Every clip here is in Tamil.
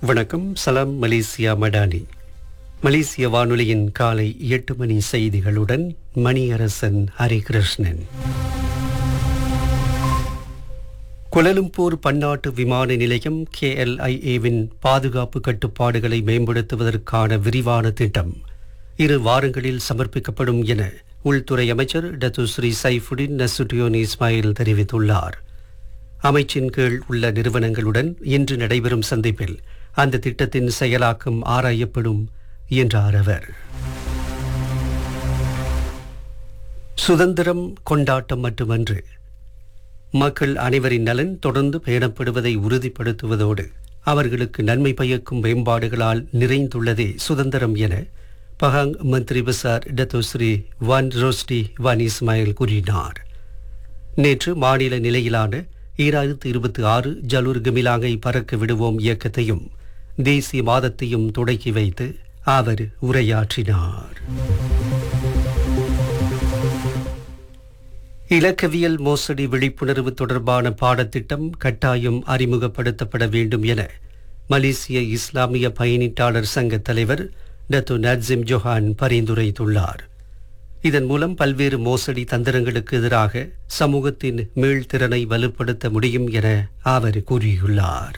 வணக்கம் சலாம் மலேசியா மடானி மலேசிய வானொலியின் காலை எட்டு மணி செய்திகளுடன் மணியரசன் ஹரிகிருஷ்ணன் குலலும்பூர் பன்னாட்டு விமான நிலையம் கேஎல்ஐஏவின் பாதுகாப்பு கட்டுப்பாடுகளை மேம்படுத்துவதற்கான விரிவான திட்டம் இரு வாரங்களில் சமர்ப்பிக்கப்படும் என உள்துறை அமைச்சர் டத்துஸ்ரீ சைஃபுடின் நசுட்டியோன் இஸ்மாயில் தெரிவித்துள்ளார் அமைச்சின் கீழ் உள்ள நிறுவனங்களுடன் இன்று நடைபெறும் சந்திப்பில் அந்த திட்டத்தின் செயலாக்கம் ஆராயப்படும் என்றார் அவர் சுதந்திரம் கொண்டாட்டம் மட்டுமன்று மக்கள் அனைவரின் நலன் தொடர்ந்து பேணப்படுவதை உறுதிப்படுத்துவதோடு அவர்களுக்கு நன்மை பயக்கும் மேம்பாடுகளால் நிறைந்துள்ளதே சுதந்திரம் என பஹாங் மந்திரி பசார் Dato Sri Wan Rosdi Wan Ismail கூறினார் நேற்று மாநில நிலையிலான ஈராயிரத்து இருபத்தி ஆறு ஜலூர் கமிலாங்கை பறக்க விடுவோம் இயக்கத்தையும் தேசிய மாதத்தையும் தொடக்கி வைத்து அவர் உரையாற்றினார் இலக்கவியல் மோசடி விழிப்புணர்வு தொடர்பான பாடத்திட்டம் கட்டாயம் அறிமுகப்படுத்தப்பட வேண்டும் என மலேசிய இஸ்லாமிய பயணீட்டாளர் சங்க தலைவர் டத்து நட்சிம் ஜொஹான் பரிந்துரைத்துள்ளார் இதன் மூலம் பல்வேறு மோசடி தந்திரங்களுக்கு எதிராக சமூகத்தின் மீள்திறனை வலுப்படுத்த முடியும் என அவர் கூறியுள்ளார்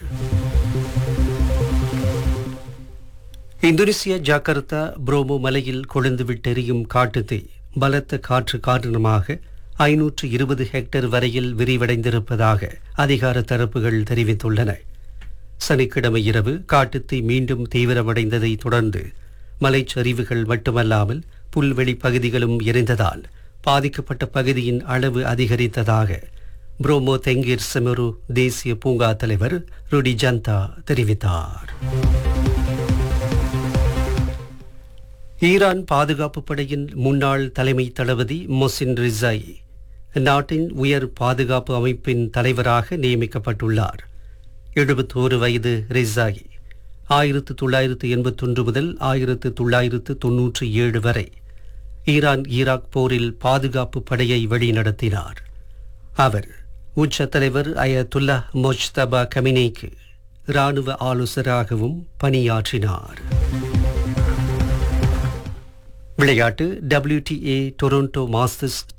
இந்தோனேசிய ஜாகர்த்தா புரோமோ மலையில் கொழுந்து விட்டெறியும் காட்டுத்தீ பலத்த காற்று காரணமாக ஐநூற்று இருபது ஹெக்டேர் வரையில் விரிவடைந்திருப்பதாக அதிகார தரப்புகள் தெரிவித்துள்ளன சனிக்கிழமை இரவு காட்டுத்தீ மீண்டும் தீவிரமடைந்ததை தொடர்ந்து மலைச்சரிவுகள் மட்டுமல்லாமல் புல்வெளி பகுதிகளும் எரிந்ததால் பாதிக்கப்பட்ட பகுதியின் அளவு அதிகரித்ததாக புரோமோ தெங்கீர் செமரு தேசிய பூங்கா தலைவர் ருடி ஜந்தா தெரிவித்தார் ஈரான் பாதுகாப்பு படையின் முன்னாள் தலைமை தளபதி மொசின் ரிசாய் நாட்டின் உயர் பாதுகாப்பு அமைப்பின் தலைவராக நியமிக்கப்பட்டுள்ளார் எழுபத்தோரு வயது ரிசாய் ஆயிரத்து தொள்ளாயிரத்து எண்பத்தொன்று முதல் ஆயிரத்து தொள்ளாயிரத்து தொன்னூற்றி ஏழு வரை ஈரான் ஈராக் போரில் பாதுகாப்பு படையை வழிநடத்தினார் அவர் உச்ச தலைவர் அயதுல்லா மொஜ்தபா கமினேக்கு இராணுவ ஆலோசகராகவும் பணியாற்றினார் விளையாட்டு WTA டொரண்டோ மாஸ்டர்ஸ்